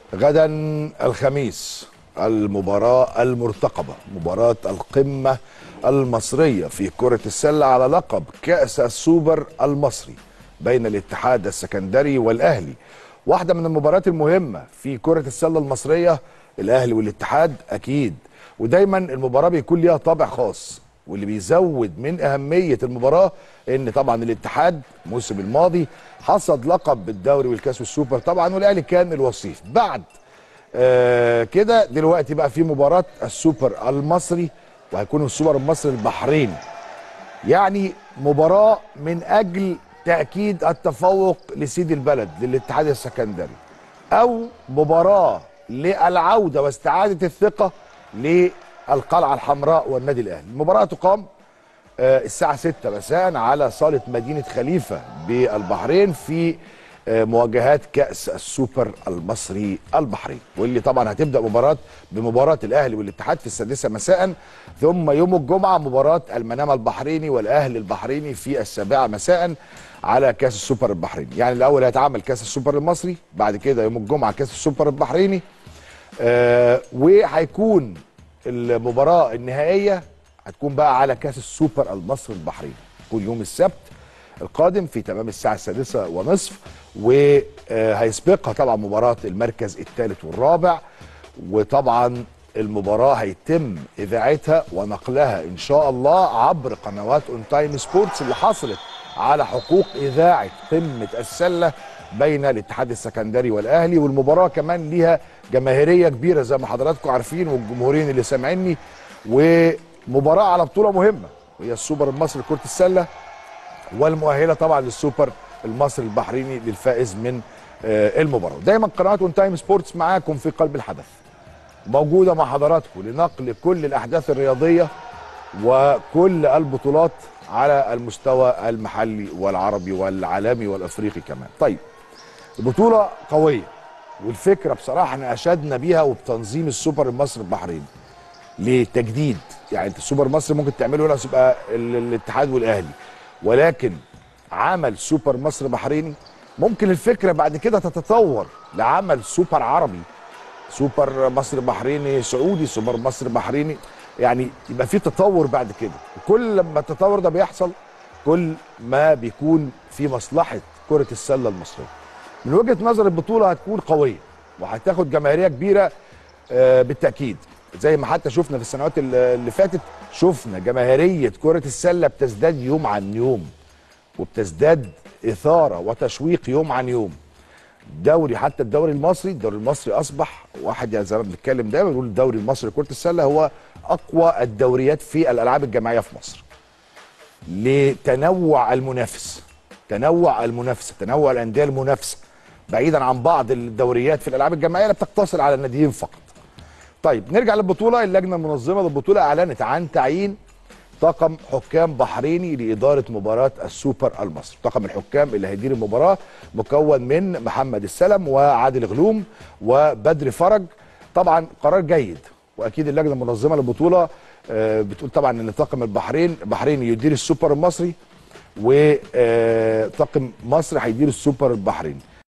غدا الخميس المباراة المرتقبة مباراة القمة المصرية في كرة السلة على لقب كأس السوبر المصري بين الاتحاد السكندري والأهلي واحدة من المباريات المهمة في كرة السلة المصرية الأهلي والاتحاد أكيد ودايما المباراة بيكون ليها طابع خاص واللي بيزود من أهمية المباراة إن طبعا الاتحاد الموسم الماضي حصد لقب بالدوري والكاس والسوبر طبعا والأهلي كان الوصيف بعد آه كده دلوقتي بقى في مباراة السوبر المصري وهيكون السوبر المصري البحريني يعني مباراة من أجل تأكيد التفوق لسيد البلد للاتحاد السكندري أو مباراة للعودة واستعادة الثقة للقلعة الحمراء والنادي الأهلي المباراة تقام آه الساعة 6 مساء على صالة مدينة خليفة بالبحرين في مواجهات كأس السوبر المصري البحريني واللي طبعا هتبدأ مباراة بمباراة الأهلي والاتحاد في السادسة مساء ثم يوم الجمعة مباراة المنامة البحريني والأهلي البحريني في السابعة مساء على كأس السوبر البحريني يعني الأول هيتعمل كأس السوبر المصري بعد كده يوم الجمعة كأس السوبر البحريني آه وهيكون المباراة النهائية هتكون بقى على كأس السوبر المصري البحريني تكون يوم السبت القادم في تمام الساعة السادسة ونصف وهيسبقها طبعا مباراة المركز الثالث والرابع وطبعا المباراة هيتم إذاعتها ونقلها إن شاء الله عبر قنوات أون تايم سبورتس اللي حصلت على حقوق إذاعة قمة السلة بين الاتحاد السكندري والأهلي والمباراة كمان ليها جماهيرية كبيرة زي ما حضراتكم عارفين والجمهورين اللي سامعيني ومباراة على بطولة مهمة وهي السوبر المصري لكرة السلة والمؤهله طبعا للسوبر المصري البحريني للفائز من المباراه دايما قناه اون تايم سبورتس معاكم في قلب الحدث موجوده مع حضراتكم لنقل كل الاحداث الرياضيه وكل البطولات على المستوى المحلي والعربي والعالمي والافريقي كمان طيب البطوله قويه والفكره بصراحه احنا اشدنا بيها وبتنظيم السوبر المصري البحريني لتجديد يعني انت السوبر المصري ممكن تعمله هنا يبقى الاتحاد والاهلي ولكن عمل سوبر مصر بحريني ممكن الفكره بعد كده تتطور لعمل سوبر عربي سوبر مصر بحريني سعودي سوبر مصر بحريني يعني يبقى في تطور بعد كده وكل لما التطور ده بيحصل كل ما بيكون في مصلحه كره السله المصريه من وجهه نظر البطوله هتكون قويه وهتاخد جماهيريه كبيره آه بالتاكيد زي ما حتى شفنا في السنوات اللي فاتت شفنا جماهيريه كره السله بتزداد يوم عن يوم وبتزداد اثاره وتشويق يوم عن يوم دوري حتى الدوري المصري الدوري المصري اصبح واحد يعني زي ما بنتكلم دايما بنقول الدوري المصري لكره السله هو اقوى الدوريات في الالعاب الجماعيه في مصر لتنوع المنافس تنوع المنافسه تنوع الانديه المنافسه بعيدا عن بعض الدوريات في الالعاب الجماعيه اللي بتقتصر على الناديين فقط طيب نرجع للبطوله اللجنه المنظمه للبطوله اعلنت عن تعيين طاقم حكام بحريني لاداره مباراه السوبر المصري طاقم الحكام اللي هيدير المباراه مكون من محمد السلم وعادل غلوم وبدر فرج طبعا قرار جيد واكيد اللجنه المنظمه للبطوله بتقول طبعا ان طاقم البحرين بحريني يدير السوبر المصري وطاقم مصر هيدير السوبر البحريني